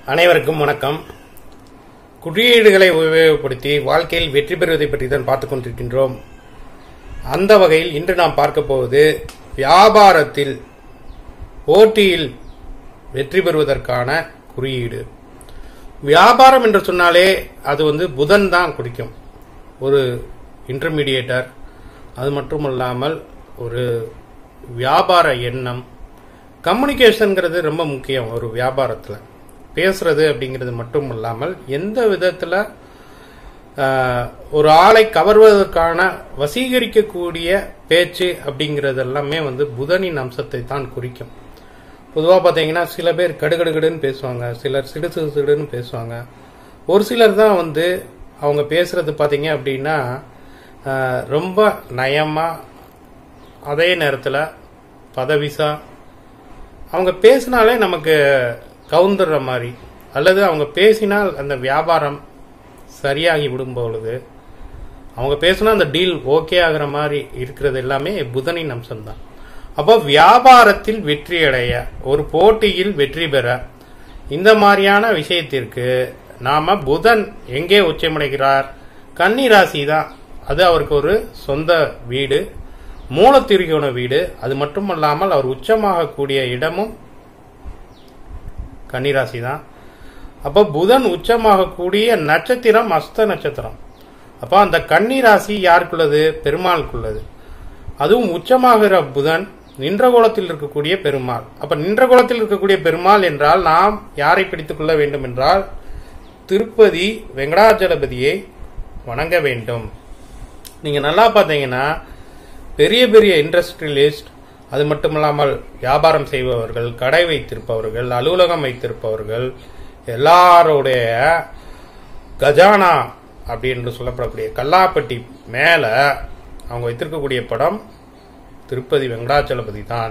அனைவருக்கும் வணக்கம் குறியீடுகளை உபயோகப்படுத்தி வாழ்க்கையில் வெற்றி பெறுவதை பற்றி தான் பார்த்துக் கொண்டிருக்கின்றோம் அந்த வகையில் இன்று நாம் பார்க்க போவது வியாபாரத்தில் போட்டியில் வெற்றி பெறுவதற்கான குறியீடு வியாபாரம் என்று சொன்னாலே அது வந்து புதன் தான் குறிக்கும் ஒரு இன்டர்மீடியேட்டர் அது மட்டுமல்லாமல் ஒரு வியாபார எண்ணம் கம்யூனிகேஷனுங்கிறது ரொம்ப முக்கியம் ஒரு வியாபாரத்தில் பேசுறது அப்படிங்கிறது மட்டும் இல்லாமல் எந்த விதத்தில் ஒரு ஆளை கவர்வதற்கான வசீகரிக்கக்கூடிய பேச்சு அப்படிங்கிறது எல்லாமே வந்து புதனின் அம்சத்தை தான் குறிக்கும் பொதுவாக பார்த்தீங்கன்னா சில பேர் கடுகடுகடுன்னு பேசுவாங்க சிலர் சிடு சிடு சிடுன்னு பேசுவாங்க ஒரு சிலர் தான் வந்து அவங்க பேசுறது பார்த்தீங்க அப்படின்னா ஆஹ், ரொம்ப நயமாக அதே நேரத்தில் பதவிசா அவங்க பேசினாலே நமக்கு கவுந்துடுற மாதிரி அல்லது அவங்க பேசினால் அந்த வியாபாரம் சரியாகி விடும் பொழுது அவங்க பேசினா அந்த டீல் ஓகே ஆகுற மாதிரி இருக்கிறது எல்லாமே புதனின் அம்சம்தான் அப்போ வியாபாரத்தில் வெற்றி அடைய ஒரு போட்டியில் வெற்றி பெற இந்த மாதிரியான விஷயத்திற்கு நாம புதன் எங்கே உச்சமடைகிறார் கன்னி ராசி தான் அது அவருக்கு ஒரு சொந்த வீடு மூலத்திரிகோண வீடு அது மட்டுமல்லாமல் அவர் உச்சமாகக்கூடிய இடமும் கன்னிராசி தான் அப்போ புதன் உச்சமாகக்கூடிய நட்சத்திரம் அஸ்த நட்சத்திரம் அப்போ அந்த கன்னிராசி யாருக்குள்ளது பெருமாளுக்குள்ளது அதுவும் உச்சமாகிற புதன் நின்ற கோலத்தில் இருக்கக்கூடிய பெருமாள் அப்ப நின்ற கோலத்தில் இருக்கக்கூடிய பெருமாள் என்றால் நாம் யாரை பிடித்துக் கொள்ள வேண்டும் என்றால் திருப்பதி வெங்கடாஜலபதியை வணங்க வேண்டும் நீங்க நல்லா பார்த்தீங்கன்னா பெரிய பெரிய இண்டஸ்ட்ரியலிஸ்ட் அது மட்டுமல்லாமல் வியாபாரம் செய்பவர்கள் கடை வைத்திருப்பவர்கள் அலுவலகம் வைத்திருப்பவர்கள் எல்லாருடைய கஜானா அப்படின்னு சொல்லப்படக்கூடிய கல்லாப்பட்டி மேல அவங்க வைத்திருக்கக்கூடிய படம் திருப்பதி வெங்கடாச்சலபதி தான்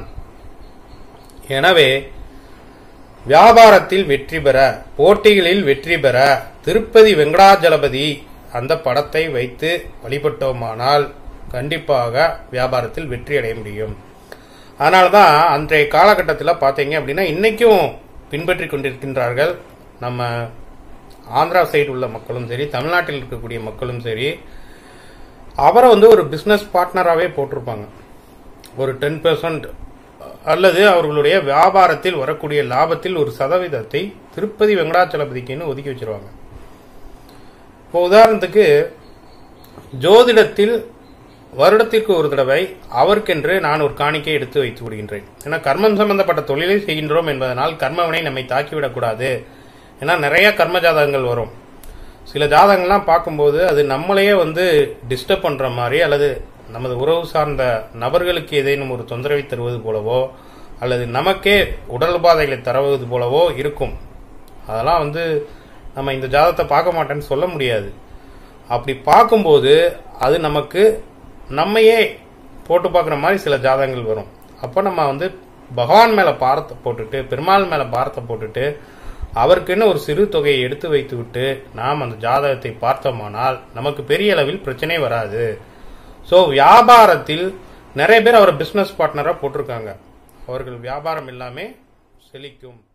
எனவே வியாபாரத்தில் வெற்றி பெற போட்டிகளில் வெற்றி பெற திருப்பதி வெங்கடாஜலபதி அந்த படத்தை வைத்து வழிபட்டோமானால் கண்டிப்பாக வியாபாரத்தில் வெற்றி அடைய முடியும் அதனால தான் அன்றைய காலகட்டத்தில் பார்த்தீங்க அப்படின்னா இன்னைக்கும் பின்பற்றி கொண்டிருக்கின்றார்கள் நம்ம ஆந்திரா சைடு உள்ள மக்களும் சரி தமிழ்நாட்டில் இருக்கக்கூடிய மக்களும் சரி அவரை வந்து ஒரு பிஸ்னஸ் பார்ட்னராகவே போட்டிருப்பாங்க ஒரு டென் பெர்சன்ட் அல்லது அவர்களுடைய வியாபாரத்தில் வரக்கூடிய லாபத்தில் ஒரு சதவீதத்தை திருப்பதி வெங்கடாச்சலபதிக்குன்னு ஒதுக்கி வச்சிருவாங்க இப்போ உதாரணத்துக்கு ஜோதிடத்தில் வருடத்திற்கு ஒரு தடவை அவருக்கென்று நான் ஒரு காணிக்கை எடுத்து வைத்து விடுகின்றேன் ஏன்னா கர்மம் சம்பந்தப்பட்ட தொழிலை செய்கின்றோம் என்பதனால் கர்மவினை நம்மை தாக்கிவிடக்கூடாது ஏன்னா நிறைய கர்ம ஜாதகங்கள் வரும் சில ஜாதகங்கள்லாம் பார்க்கும்போது அது நம்மளையே வந்து டிஸ்டர்ப் பண்ற மாதிரி அல்லது நமது உறவு சார்ந்த நபர்களுக்கு ஏதேனும் ஒரு தொந்தரவை தருவது போலவோ அல்லது நமக்கே உடல் உபாதைகளை தருவது போலவோ இருக்கும் அதெல்லாம் வந்து நம்ம இந்த ஜாதகத்தை பார்க்க மாட்டேன்னு சொல்ல முடியாது அப்படி பார்க்கும்போது அது நமக்கு நம்மையே போட்டு பார்க்குற மாதிரி சில ஜாதகங்கள் வரும் அப்போ நம்ம வந்து பகவான் மேலே பாரத்தை போட்டுட்டு பெருமாள் மேலே பாரத்தை போட்டுட்டு அவருக்குன்னு ஒரு சிறு தொகையை எடுத்து வைத்து விட்டு நாம் அந்த ஜாதகத்தை பார்த்தோமானால் நமக்கு பெரிய அளவில் பிரச்சனை வராது ஸோ வியாபாரத்தில் நிறைய பேர் அவரை பிஸ்னஸ் பார்ட்னராக போட்டிருக்காங்க அவர்கள் வியாபாரம் எல்லாமே செழிக்கும்